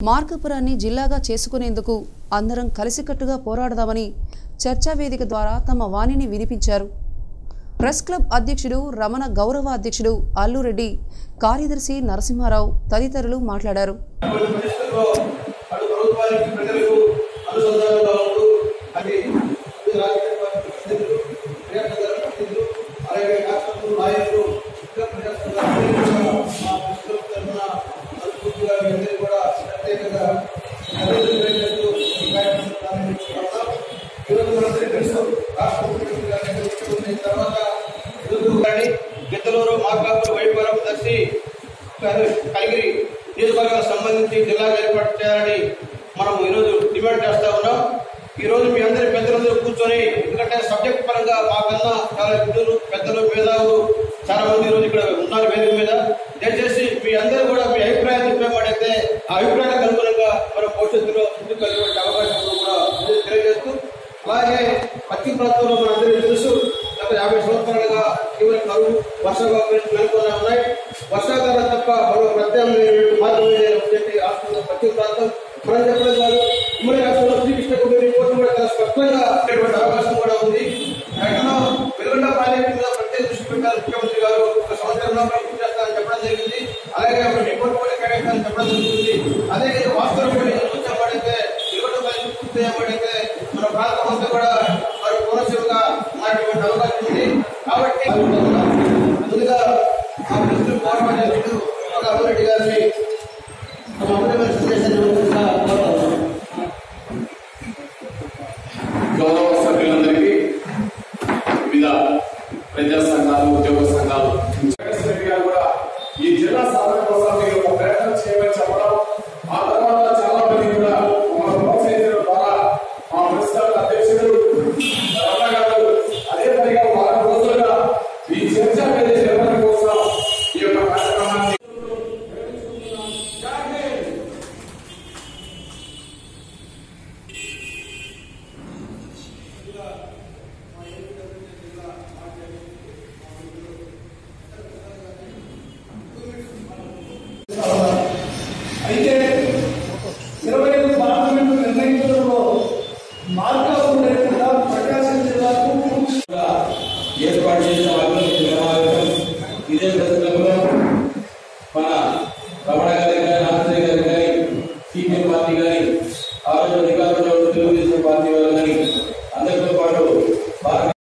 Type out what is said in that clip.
మార్కాపురాన్ని జిల్లాగా చేసుకునేందుకు అందరం కలిసికట్టుగా పోరాడదామని చర్చా వేదిక ద్వారా తమ వాణిని వినిపించారు ప్రెస్ క్లబ్ అధ్యక్షుడు రమణ గౌరవ అధ్యక్షుడు అల్లురెడ్డి కార్యదర్శి నరసింహారావు తదితరులు మాట్లాడారు అటువంటి పరిస్థితుల్లో అటు ప్రభుత్వానికి ప్రజలకు అనుసంధానంగా ఉంటూ అది అటు రాజకీయ పార్టీ ప్రతినిధులు ప్రజాప్రజల ప్రతినిధులు అలాగే రాష్ట్రంలో నాయకులు ఇంకా ప్రజాప్రజల అందరికీ కూడా మా ప్రజల తరఫున మనస్ఫూర్తిగా మీ అందరికీ కూడా ప్రత్యేకంగా అభినందనలు తెలియజేస్తూ ఈ కార్యక్రమాన్ని ప్రారంభించుకుంటున్నాం. ఈరోజు మనందరికీ తెలుసు రాష్ట్ర ముఖ్యమంత్రి గారు ఎన్నికైన తర్వాత ఈరోజు కానీ గిద్దలూరు మార్కాపురం వైపురం దర్శి కలిగిరి నియోజకవర్గానికి సంబంధించి జిల్లాగా ఏర్పాటు చేయాలని మనం ఈరోజు డిమాండ్ చేస్తా ఉన్నాం ఈ రోజు మీ అందరి పెద్దలందరూ కూర్చొని ఎందుకంటే సబ్జెక్ట్ పరంగా మాకన్నా చాలా విధులు పెద్దలు మేధావులు చాలా మంది ఈరోజు ఇక్కడ ఉన్నారు వేదిక మీద దయచేసి మీ అందరూ కూడా మీ అభిప్రాయాలు చెప్పేవాడైతే ఆ అభిప్రాయాలకు అనుగుణంగా మనం భవిష్యత్తులో ముందుకు వెళ్ళే అవకాశం కూడా తెలియజేస్తూ అలాగే పశ్చిమ ప్రాంతంలో మన అందరికీ తెలుసు గత యాభై సంవత్సరాలుగా తీవ్ర కరువు వర్షాభావం నెలకొన్నా ఉన్నాయి వర్షాకాలం తప్ప మరో ప్రత్యామ్నాయ మార్గం లేనటువంటి రాష్ట్రంలో పశ్చిమ ప్రాంతం మనం చెప్పడం కాదు ఉమ్మడి రాష్ట్రంలో శ్రీకృష్ణ కుటుంబ రిపోర్ట్ కూడా చాలా స్పష్టంగా ఉండేటువంటి అవకాశం కూడా ఉంది ఎక్కడో వెలుగొండ ప్రాజెక్టు మీద ప్రత్యేక దృష్టి పెట్టారు ముఖ్యమంత్రి గారు ఒక సంవత్సరంలో పూర్తి చేస్తారని చెప్పడం జరిగింది అలాగే ఒక రిపోర్ట్ కూడా కేటాయిస్తారని చెప్పడం జరుగుతుంది అదే వాస్తవం కూడా చూసేవాడైతే వెలుగొండ ప్రాజెక్టు పూర్తి చేయబడితే మన ప్రాంతం అంతా కూడా మరి కోనసీమగా మారేటువంటి అవకాశం ఉంది కాబట్టి ముందుగా ఆ ప్రశ్న పోరాటం అభివృద్ధి గారిని తమ అమూల్యమైన సందేశాన్ని ఇవ్వాల్సిందిగా కోరుతున్నాను. గౌరవ సభ్యులందరికీ వివిధ ప్రజా సంఘాలు ఉద్యోగ సంఘాలు జగన్మోహన్ గారు కూడా ఈ జిల్లా సాధన కోసం మీరు ఒక ప్రయత్నం చేయమని చెప్పడం ఆ తర్వాత చాలా మంది కూడా మమ్మల్ని ప్రోత్సహించడం ద్వారా మా మున్సిపల్ అధ్యక్షుడు రమణ గారు అదే పనిగా వారం రోజులుగా ఈ చర్చ మీద జరగడం కోసం ఈ యొక్క కార్యక్రమాన్ని అయితే ఇరవై ఐదు పార్లమెంటు నిర్ణయించడంలో మార్కాపు లేకుండా ప్రకాశం జిల్లాకు ఏర్పాటు చేసిన అభివృద్ధి సమావేశం ఇదే దశలో